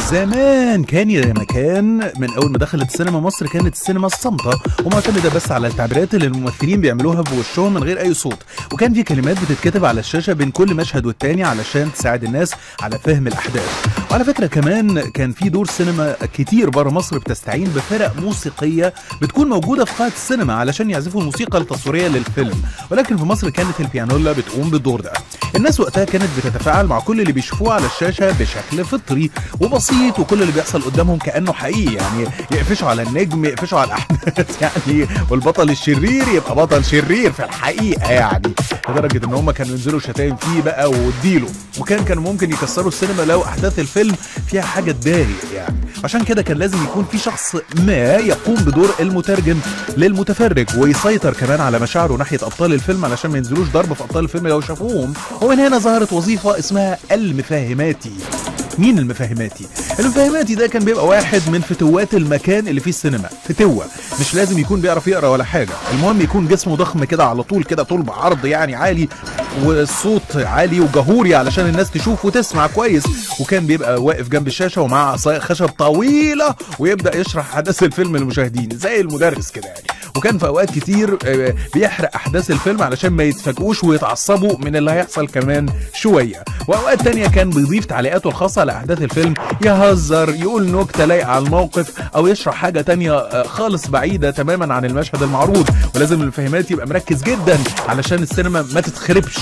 زمان كان يا مكان من اول ما دخلت السينما مصر كانت السينما الصامته ومعتمده بس على التعبيرات اللي الممثلين بيعملوها بوشهم من غير اي صوت وكان في كلمات بتتكتب على الشاشه بين كل مشهد والتاني علشان تساعد الناس على فهم الاحداث وعلى فكره كمان كان في دور سينما كتير بره مصر بتستعين بفرق موسيقيه بتكون موجوده في قاعه السينما علشان يعزفوا الموسيقى التصويريه للفيلم ولكن في مصر كانت البيانولا بتقوم بالدور ده الناس وقتها كانت بتتفاعل مع كل اللي بيشوفوه على الشاشه بشكل فطري وبسيط وكل اللي بيحصل قدامهم كانه حقيقي يعني يقفشوا على النجم يقفشوا على الاحداث يعني والبطل الشرير يبقى بطل شرير في الحقيقه يعني لدرجه ان هم كانوا ينزلوا شتايم فيه بقى واديله وكان كانوا ممكن يكسروا السينما لو احداث الفيلم فيها حاجه تضايق يعني عشان كده كان لازم يكون في شخص ما يقوم بدور المترجم للمتفرج ويسيطر كمان على مشاعره ناحيه ابطال الفيلم علشان ما ينزلوش ضرب في ابطال الفيلم لو شافوهم ومن هنا ظهرت وظيفه اسمها المفاهماتي مين المفاهماتي؟ المفاهماتي ده كان بيبقى واحد من فتوات المكان اللي فيه السينما فتوة مش لازم يكون بيعرف يقرا ولا حاجة المهم يكون جسمه ضخم كده على طول كده طول بعرض يعني عالي والصوت عالي وجهوري علشان الناس تشوف وتسمع كويس وكان بيبقى واقف جنب الشاشة ومعاه عصاية خشب طويلة ويبدأ يشرح أحداث الفيلم للمشاهدين زي المدرس كده يعني وكان في أوقات كتير آه، بيحرق أحداث الفيلم علشان ما يتفاجئوش ويتعصبوا من اللي هيحصل كمان شوية وأوقات تانية كان بيضيف تعليقاته الخاصة على أحداث الفيلم يهزر يقول نكتة لايقة على الموقف أو يشرح حاجة تانية آه، خالص بعيدة تماما عن المشهد المعروض ولازم المفاهمات يبقى مركز جدا علشان السينما ما تتخربش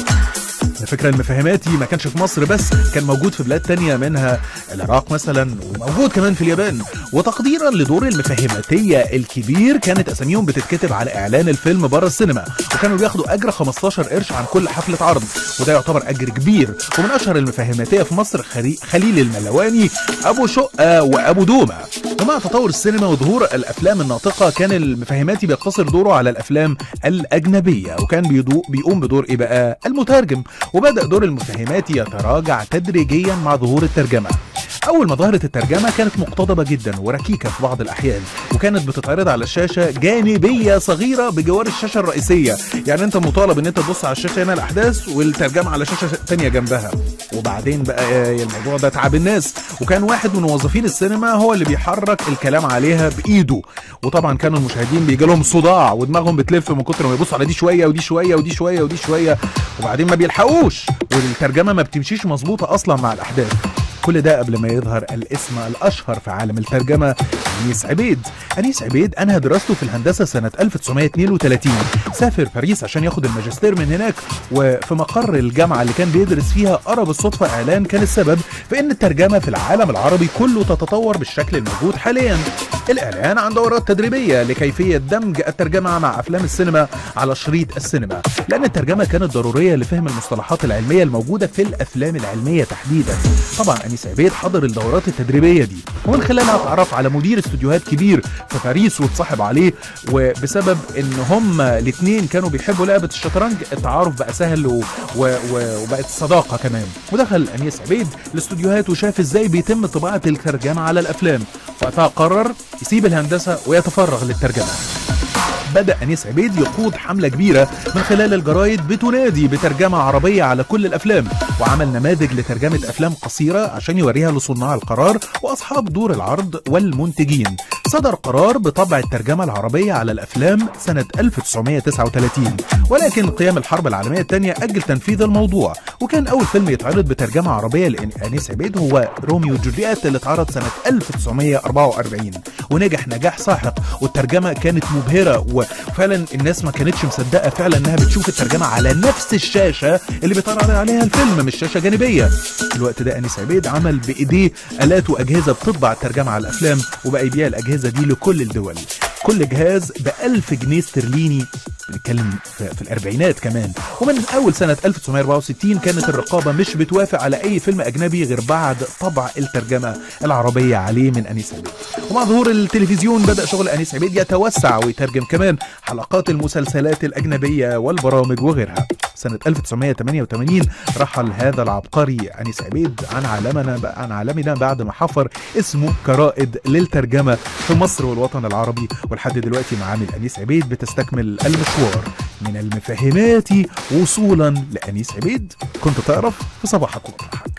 الفكرة المفاهماتي ما كانش في مصر بس كان موجود في بلاد تانية منها العراق مثلا وموجود كمان في اليابان وتقديرا لدور المفاهماتية الكبير كانت اساميهم بتتكتب على اعلان الفيلم بره السينما وكانوا بياخدوا اجر 15 قرش عن كل حفلة عرض وده يعتبر اجر كبير ومن اشهر المفاهماتية في مصر خري- خليل الملواني ابو شقة وابو دومة ومع تطور السينما وظهور الافلام الناطقة كان المفاهماتي بيقتصر دوره على الافلام الاجنبية وكان بيدو بيقوم بدور ايه بقى المترجم وبدأ دور المفاهماتي يتراجع تدريجيا مع ظهور الترجمة أول ما ظهرت الترجمة كانت مقتضبة جدا وركيكة في بعض الأحيان وكانت بتتعرض على الشاشة جانبية صغيرة بجوار الشاشة الرئيسية يعني أنت مطالب إن أنت تبص على الشاشة هنا الأحداث والترجمة على شاشة تانية جنبها وبعدين بقى الموضوع ده تعب الناس وكان واحد من موظفين السينما هو اللي بيحرك الكلام عليها بإيده وطبعا كانوا المشاهدين بيجي لهم صداع ودماغهم بتلف من كتر ما يبصوا على دي شوية ودي شوية ودي شوية ودي شوية وبعدين ما بيلحقوش والترجمة ما بتمشيش مظبوطة أصلا مع الأحداث كل ده قبل ما يظهر الاسم الاشهر في عالم الترجمه انيس عبيد انيس عبيد انهى دراسته في الهندسه سنه 1932 سافر باريس عشان ياخد الماجستير من هناك وفي مقر الجامعه اللي كان بيدرس فيها قرا بالصدفه اعلان كان السبب في ان الترجمه في العالم العربي كله تتطور بالشكل الموجود حاليا الاعلان عن دورات تدريبيه لكيفيه دمج الترجمه مع افلام السينما على شريط السينما لان الترجمه كانت ضروريه لفهم المصطلحات العلميه الموجوده في الافلام العلميه تحديدا طبعا انيس عبيد حضر الدورات التدريبيه دي ومن خلالها اتعرف على مدير استوديوهات كبير في باريس واتصاحب عليه وبسبب ان هما الاثنين كانوا بيحبوا لعبه الشطرنج التعارف بقى سهل و... و... و... وبقت صداقه كمان ودخل انيس عبيد الاستوديوهات وشاف ازاي بيتم طباعه الترجمه على الافلام وقتها قرر يسيب الهندسه ويتفرغ للترجمه بدأ أنيس عبيد يقود حملة كبيرة من خلال الجرايد بتنادي بترجمة عربية على كل الأفلام وعمل نماذج لترجمة أفلام قصيرة عشان يوريها لصناع القرار وأصحاب دور العرض والمنتجين صدر قرار بطبع الترجمة العربية على الأفلام سنة 1939 ولكن قيام الحرب العالمية الثانية أجل تنفيذ الموضوع وكان أول فيلم يتعرض بترجمة عربية لأنيس عبيد هو روميو وجولييت اللي اتعرض سنة 1944 ونجح نجاح ساحق والترجمة كانت مبهرة وفعلا الناس ما كانتش مصدقة فعلا انها بتشوف الترجمة على نفس الشاشة اللي بيتعرض عليها الفيلم مش شاشة جانبية في الوقت ده أنيس عبيد عمل بإيديه آلات وأجهزة بتطبع الترجمة على الأفلام وبقى يبيع الأجهزة دي لكل الدول كل جهاز ب 1000 جنيه استرليني بنتكلم في, في الاربعينات كمان ومن اول سنه 1964 كانت الرقابه مش بتوافق على اي فيلم اجنبي غير بعد طبع الترجمه العربيه عليه من انيس عبيد ومع ظهور التلفزيون بدا شغل انيس عبيد يتوسع ويترجم كمان حلقات المسلسلات الاجنبيه والبرامج وغيرها سنة 1988 رحل هذا العبقري أنيس عبيد عن عالمنا عن عالمنا بعد ما حفر اسمه كرائد للترجمة في مصر والوطن العربي ولحد دلوقتي معامل أنيس عبيد بتستكمل المشوار من المفاهمات وصولا لأنيس عبيد كنت تعرف في صباحك وضحك